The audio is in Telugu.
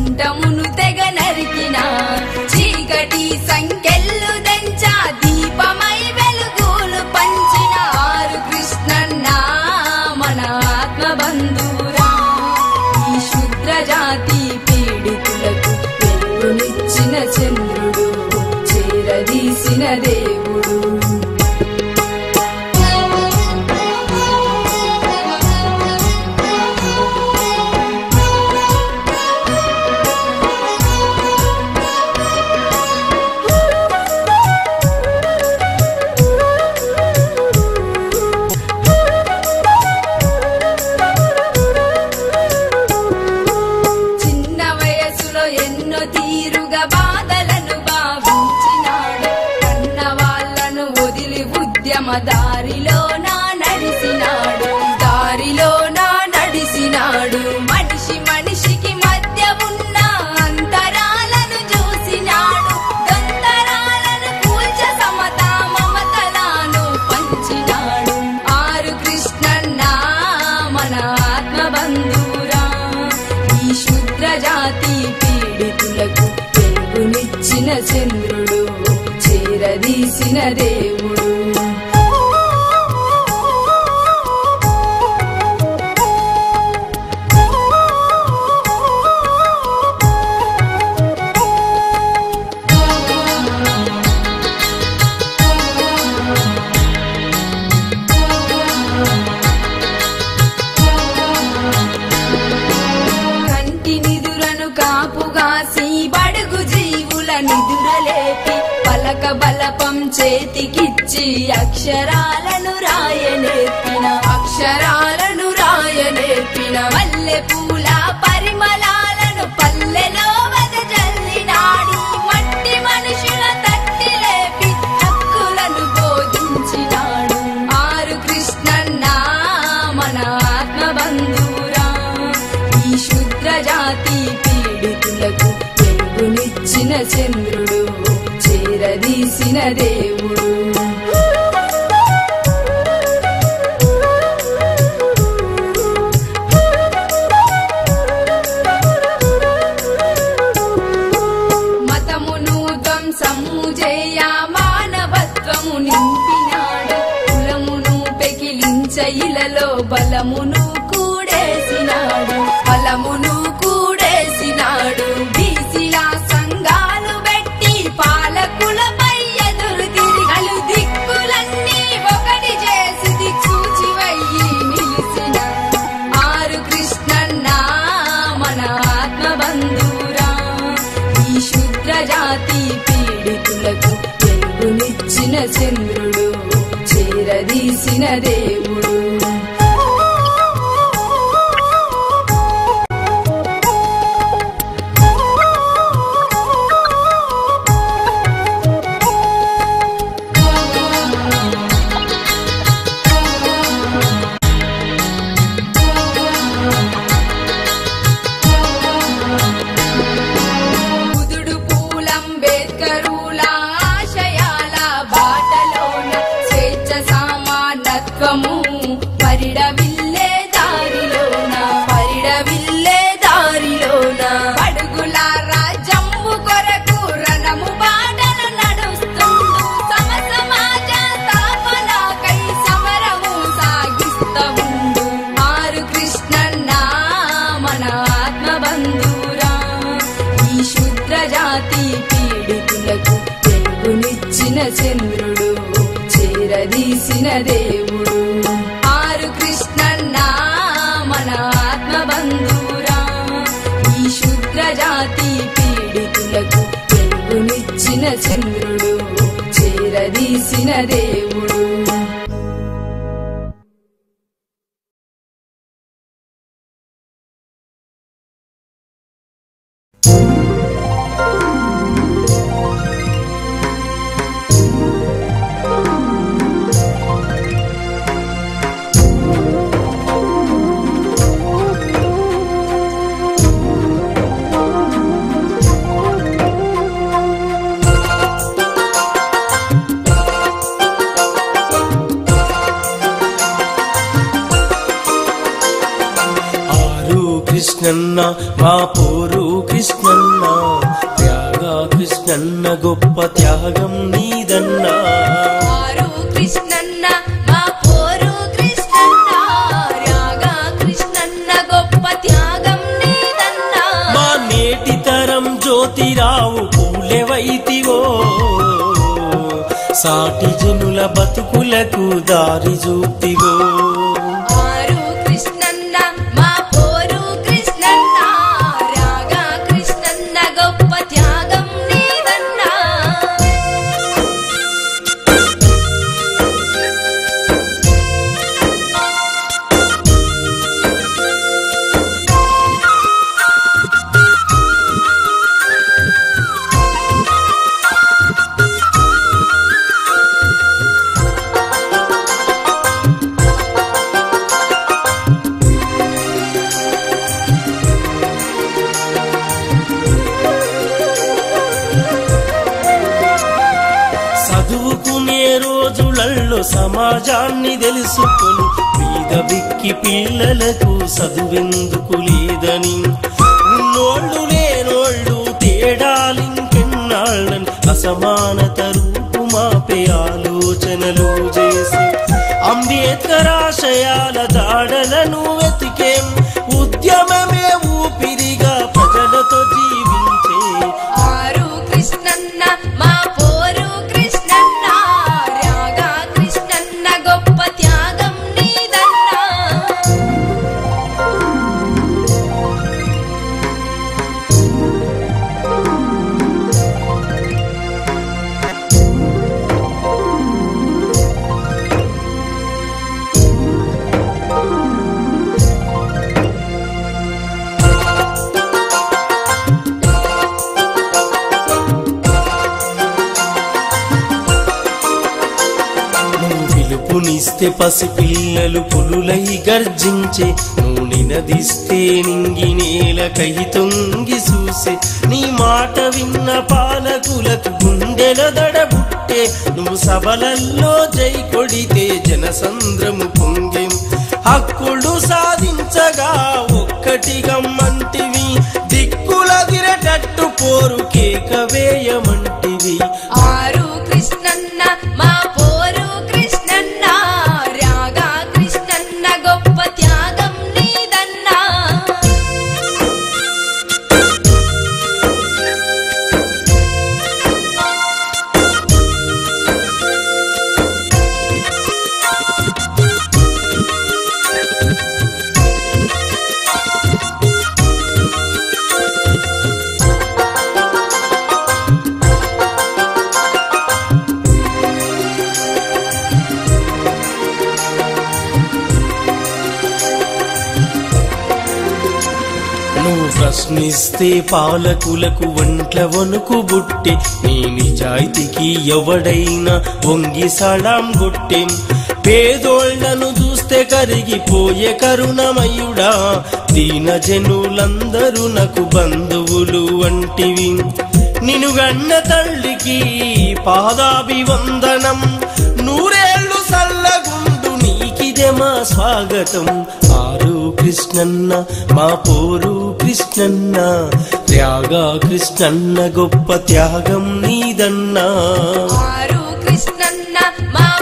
కుంటమును తెగ నరికిన చీకటి సంకెళ్ళు దంచా దీపమై వెలుగులు పంచిన ఆరు కృష్ణన్న మన ఆత్మ బంధురా ఈ శుద్ర జాతి పీడితులకు వెలుగునిచ్చిన చంద్రుడు చేరదీసిన దేవుడు చిన్న వయసులో ఎన్నో తీరుగా బాధలను భావించినాడు కన్న వాళ్ళను వదిలి ఉద్యమ దారిలో నా నడిసినాడు దారిలో నా నడిసినాడు మనిషి మనిషికి మధ్య ఉన్న అంతరాలను చూసినాడు దొంతరాలను కూల్చ సమత మమతలను పంచినాడు ఆరు కృష్ణన్న మన ఆత్మ బంధురా ఈ శుద్ర జాతి పీడితులకు వెలుగునిచ్చిన చంద్రుడు చేరదీసిన దేవుడు కంటి నిదురను కాపుగాసి బడుగు జీవుల నిదురలేపి పలక బలపం చేతికిచ్చి అక్షరాలను రాయనేర్పిన అక్షరాలను రాయనేర్పిన మల్లె పూల పరిమళాలను పల్లెలో వదజల్లినాడు మట్టి మనుషుల తట్టి లేపి హక్కులను బోధించినాడు ఆరు కృష్ణన్న మన ఆత్మ బంధురా ఈ శుద్ర జాతి పీడితులకు వెలుగునిచ్చిన చంద్రుడు చేరదీసిన దేవుడు మతమును ధ్వంసము చేయ మానవత్వము నింపినాడు కులమును పెకిలించ ఇలలో బలమును కూడేసినాడు బలమును కూడేసినాడు బీసీల సంఘాలు పెట్టి పాలకులపై ఎదురు తిరిగలు దిక్కులన్నీ ఒకటి చేసి దిక్సూచి వయ్యి నిలిసిన ఆరు కృష్ణన్న మన ఆత్మ బంధురా ఈ శుద్ర జాతి పీడితులకు వెలుగునిచ్చిన చంద్రుడు చేరదీసిన దేవుడు బుధుడు పూలంబేద్కరుల ఆశయాల బాటలోన స్వేచ్ఛ సమానత్వము పరిడవిల్లే దారిలోన పరిడవిల్లే దారిలోన అడుగుల రాజ్యము కొరకు రణము బాటల నడుస్తుండు సమ సమాజ స్థాపనకై సమరము సాగిస్తవుండు ఆరు కృష్ణన్న మన ఆత్మ బంధురా ఈ శుద్ర జాతి పీడితులకు వెలుగునిచ్చిన చంద్రుడు చేరదీసిన దేవుడు ఆరు కృష్ణన్న మన ఆత్మ బంధురా ఈ శుద్ర జాతి పీడితులకు వెలుగునిచ్చిన చంద్రుడు చేరదీసిన దేవుడు ఆరు కృష్ణ కృష్ణన్న మా పోరు కృష్ణన్న త్యాగ కృష్ణన్న గొప్ప త్యాగం నీదన్నా ఆరు కృష్ణన్న మా పోరు కృష్ణన్న రాగా కృష్ణన్న గొప్ప త్యాగం నీదన్నా మా నేటి తరం జ్యోతిరావు పూలెవైతివో సాటి జనుల బతుకులకు దారి చూపివో ఆరు కృష్ణన్న మా పోరు కృష్ణన్న రాగా కృష్ణన్న గొప్ప త్యాగం నీదన్నా చదువుకునే రోజులలో సమాజాన్ని తెలుసుకొని బీద బిక్కి పిల్లలకు చదువెందుకు లేదని ఉన్నోళ్ళు లేనోళ్ళు తేడాలింకెన్నాళ్ళని అసమానత రూపుమాపే ఆలోచనలు చేసి అంబేద్కర్ ఆశయాల దాడలను వెతికేం ఉద్యమమే ఊపిరిగా ప్రజలతో జీవించే ఆరు కృష్ణన్న మా పోరు కృష్ణన్న రాగా కృష్ణన్న గొప్ప త్యాగం నీదన్నా నువ్వు పిలుపునిస్తే పసిపిల్లలు పులులై గర్జించే నువ్వు నినదిస్తే నింగి నేలకై తొంగి చూసే నీ మాట విన్న పాలకులకు గుండెల దడబుట్టే నువ్వు సభలల్లో జై కొడితే జనసంద్రము పొంగెం హక్కులు సాధించగా ఒక్కటిగమ్మంటివి దిక్కుల దిరటట్టు పోరు కేక వేయమంటివి ఆరు కృష్ణన్న మా పోరు కృష్ణన్న రాగా కృష్ణన్న గొప్ప త్యాగం నీదన్నా నువ్వు ప్రశ్నిస్తే పాలకులకు వంట్ల వణుకు బుట్టి నీ నిజాయితీకి ఎవడైనా వంగి సలాం గొట్టెం పేదోళ్లను చూస్తే కరిగిపోయే కరుణమయుడా దీన జనులందరూ నాకు బంధువులు వంటివి నిను గన్న తల్లికి పాదాభివందనం నూరేళ్లు సల్లగుండు నీకిదే మా స్వాగతం ఆరు కృష్ణన్న మా పోరు కృష్ణన్న త్యాగ కృష్ణన్న గొప్ప త్యాగం నీదన్నా ఆరు కృష్ణన్న మా